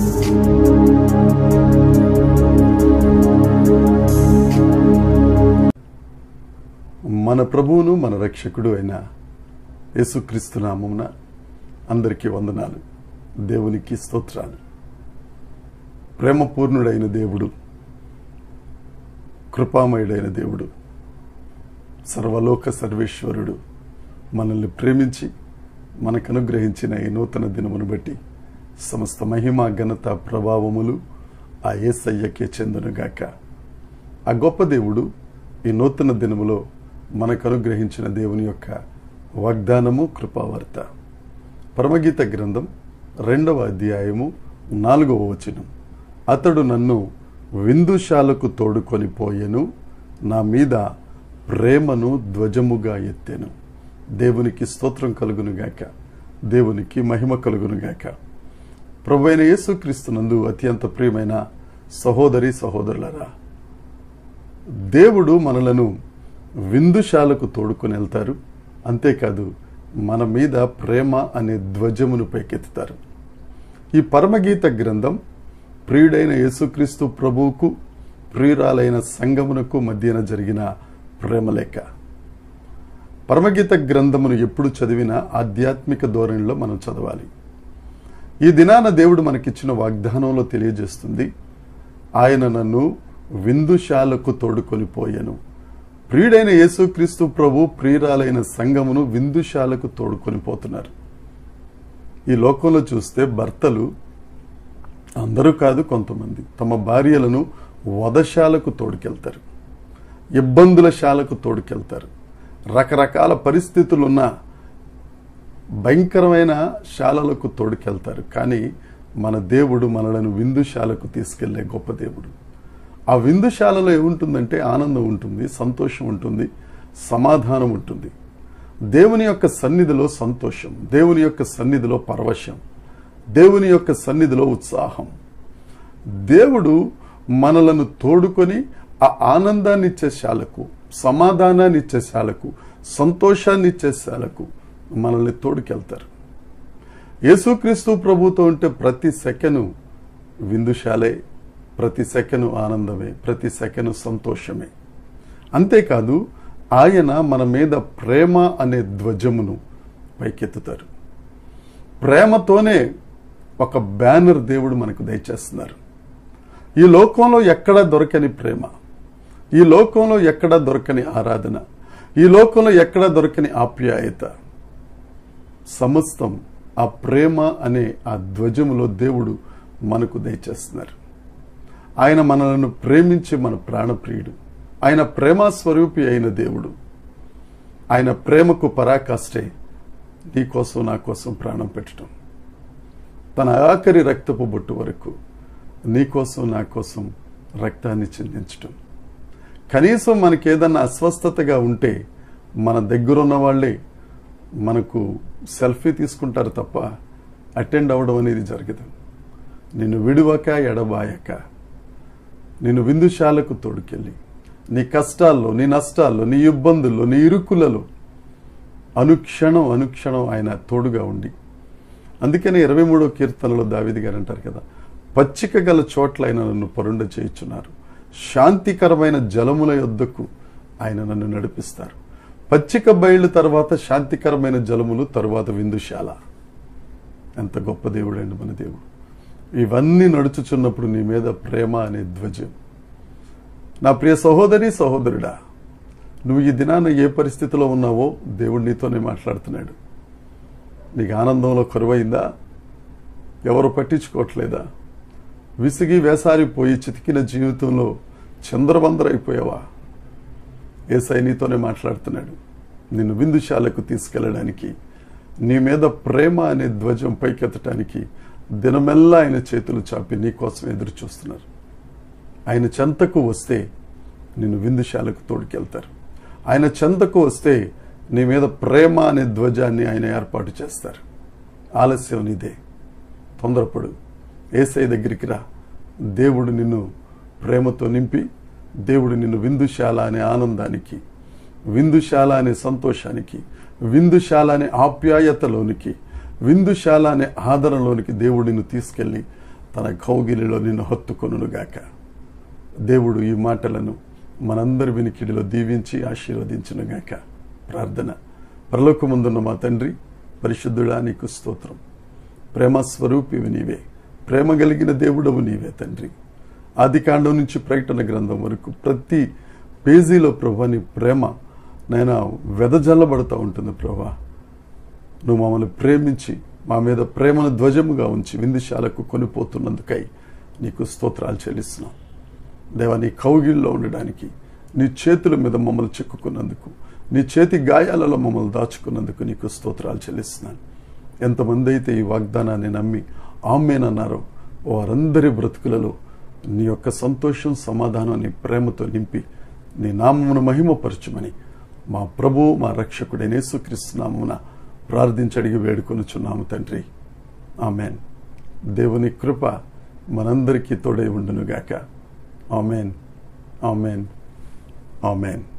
మన ప్రభువును మన రక్షకుడు అయిన యేసుక్రీస్తు నామమున అందరికీ వందనాలు దేవునికి స్తోత్రాలు ప్రేమపూర్ణుడైన దేవుడు కృపామయుడైన దేవుడు సర్వలోక సర్వేశ్వరుడు మనల్ని ప్రేమించి మనకు అనుగ్రహించిన ఈ నూతన దినమును బట్టి సమస్త మహిమ ఘనత ప్రభావములు ఆ ఏసయ్యకే చెందునుగాక ఆ గొప్ప దేవుడు ఈ నూతన దినములో మనకు అనుగ్రహించిన దేవుని యొక్క వాగ్దానము కృపావార్త పరమగీత గ్రంథం రెండవ అధ్యాయము నాలుగవ వచనం అతడు నన్ను విందుశాలకు తోడుకొని పోయెను నా మీద ప్రేమను ధ్వజముగా ఎత్తెను దేవునికి స్తోత్రం కలుగునుగాక దేవునికి మహిమ కలుగునుగాక ప్రభు అయిన యేసుక్రీస్తునందు అత్యంత ప్రియమైన సహోదరి సహోదరులరా దేవుడు మనలను విందుశాలకు తోడుకొని వెళ్తారు అంతేకాదు మన మీద ప్రేమ అనే ధ్వజమును పైకెత్తుతారు ఈ పరమగీత గ్రంథం ప్రియుడైన యేసుక్రీస్తు ప్రభువుకు ప్రియురాలైన సంగమునకు మధ్యన జరిగిన ప్రేమలేఖ పరమగీత గ్రంథమును ఎప్పుడు చదివినా ఆధ్యాత్మిక ధోరణిలో మనం చదవాలి ఈ దినాన దేవుడు మనకిచ్చిన వాగ్దానంలో తెలియజేస్తుంది ఆయన నన్ను విందుశాలకు తోడుకొని పోయాను ప్రియుడైన యేసుక్రీస్తు ప్రభు ప్రియురాలైన సంఘమును విందుశాలకు తోడుకొని పోతున్నారు ఈ లోకంలో చూస్తే భర్తలు అందరూ కాదు కొంతమంది తమ భార్యలను వధశాలకు తోడుకెళ్తారు ఇబ్బందుల శాలకు తోడుకెళ్తారు రకరకాల పరిస్థితులున్న భయంకరమైన శాలలకు తోడుకెళ్తారు కానీ మన దేవుడు మనలను విందుశాలకు తీసుకెళ్లే గొప్ప దేవుడు ఆ విందుశాలలో ఏముంటుందంటే ఆనందం ఉంటుంది సంతోషం ఉంటుంది సమాధానం ఉంటుంది దేవుని యొక్క సన్నిధిలో సంతోషం దేవుని యొక్క సన్నిధిలో పరవశం దేవుని యొక్క సన్నిధిలో ఉత్సాహం దేవుడు మనలను తోడుకొని ఆ ఆనందాన్ని ఇచ్చే శాలకు సమాధానాన్ని ఇచ్చే శాలకు సంతోషాన్ని ఇచ్చే శాలకు మనల్ని తోడుకెళ్తారు యేసుక్రీస్తు ప్రభుతో ఉంటే ప్రతి సెకను విందుశాలే ప్రతి సెకను ఆనందమే ప్రతి సెకను సంతోషమే అంతేకాదు ఆయన మన మీద ప్రేమ అనే ధ్వజమును పైకెత్తుతారు ప్రేమతోనే ఒక బ్యానర్ దేవుడు మనకు దయచేస్తున్నారు ఈ లోకంలో ఎక్కడ దొరకని ప్రేమ ఈ లోకంలో ఎక్కడ దొరకని ఆరాధన ఈ లోకంలో ఎక్కడ దొరకని ఆప్యాయత సమస్తం ఆ ప్రేమ అనే ఆ ధ్వజములో దేవుడు మనకు దయచేస్తున్నారు ఆయన మనలను ప్రేమించి మన ప్రాణప్రియుడు ఆయన ప్రేమ స్వరూపి అయిన దేవుడు ఆయన ప్రేమకు పరాకాష్టే నీ కోసం నా కోసం ప్రాణం పెట్టడం తన ఆఖరి రక్తపు బొట్టు వరకు నీ కోసం నా కోసం రక్తాన్ని చెందించటం కనీసం మనకేదన్నా అస్వస్థతగా ఉంటే మన దగ్గరున్న వాళ్ళే మనకు సెల్ఫీ తీసుకుంటారు తప్ప అటెండ్ అవ్వడం అనేది జరగదు నిన్ను విడువక ఎడబాయక నిన్ను విందుశాలకు తోడుకెళ్ళి నీ కష్టాల్లో నీ నష్టాల్లో నీ ఇబ్బందుల్లో నీ ఇరుకులలో అనుక్షణం అనుక్షణం ఆయన తోడుగా ఉండి అందుకని ఇరవై మూడో కీర్తనలో దావిది గారు అంటారు కదా పచ్చిక గల చోట్ల ఆయన నన్ను పరుండ చేయించున్నారు శాంతికరమైన జలముల యొద్దకు ఆయన నన్ను నడిపిస్తారు పచ్చిక బయలు తర్వాత శాంతికరమైన జలములు తరువాత విందుశాల ఎంత గొప్ప దేవుడు అండి మన దేవుడు ఇవన్నీ నడుచుచున్నప్పుడు నీ మీద ప్రేమ అనే ధ్వజం నా ప్రియ సహోదరి సహోదరుడా నువ్వు ఈ దినాన ఏ పరిస్థితిలో ఉన్నావో దేవుడు నీతోనే మాట్లాడుతున్నాడు నీకు ఆనందంలో కరువైందా ఎవరు పట్టించుకోవట్లేదా విసిగి వేసారిపోయి చితికిన జీవితంలో చంద్రబందరైపోయావా ఏసై నీతోనే మాట్లాడుతున్నాడు నిన్ను విందుశాలకు తీసుకెళ్ళడానికి నీ మీద ప్రేమ అనే ధ్వజం పైకెత్తడానికి దినమెల్లా ఆయన చేతులు చాపి నీ కోసం ఎదురు చూస్తున్నారు ఆయన చెంతకు వస్తే నిన్ను విందుశాలకు తోడుకెళ్తారు ఆయన చెంతకు వస్తే నీ మీద ప్రేమ అనే ధ్వజాన్ని ఆయన ఏర్పాటు చేస్తారు ఆలస్యం నీదే తొందరపడు ఏసై దగ్గరికి రా దేవుడు నిన్ను ప్రేమతో నింపి దేవుడు నిన్ను విందుశాల అనే ఆనందానికి విందుశాల అనే సంతోషానికి విందుశాల అనే ఆప్యాయతలోనికి విందుశాల అనే ఆదరణలోనికి దేవుడు నిన్ను తీసుకెళ్లి తన కౌగిలిలో నిన్ను హత్తుకొనుగాక దేవుడు ఈ మాటలను మనందరి వినికిడిలో దీవించి ఆశీర్వదించునుగాక ప్రార్థన పరలోకముందున్న మా తండ్రి పరిశుద్ధుడా నీకు స్తోత్రం ప్రేమ స్వరూపివి నీవే ప్రేమ కలిగిన దేవుడవు నీవే తండ్రి ఆది కాండం నుంచి ప్రకటన గ్రంథం వరకు ప్రతి పేజీలో ప్రభా నీ ప్రేమ నైనా వెదజల్లబడుతూ ఉంటుంది ప్రభా నువ్వు మమ్మల్ని ప్రేమించి మా మీద ప్రేమను ధ్వజముగా ఉంచి విందుశాలకు కొనిపోతున్నందుకై నీకు స్తోత్రాలు చెల్లిస్తున్నాం దేవా నీ కౌగిల్లో ఉండడానికి నీ చేతుల మీద మమ్మల్ని చెక్కుకున్నందుకు నీ చేతి గాయాలలో మమ్మల్ని దాచుకున్నందుకు నీకు స్తోత్రాలు చెల్లిస్తున్నాను ఎంతమంది అయితే ఈ వాగ్దానాన్ని నమ్మి ఆమెనన్నారో వారందరి బ్రతుకులలో నీ యొక్క సంతోషం సమాధానం నీ ప్రేమతో నింపి నీ నామమును మహిమపరచుమని మా ప్రభు మా రక్షకుడైన యేసుక్రీస్తునామమున ప్రార్థించి అడిగి వేడుకొనుచున్నాము తండ్రి ఆమెన్ దేవుని కృప మనందరికీ తోడై ఉండునుగాక ఆమెన్ ఆమెన్ ఆమెన్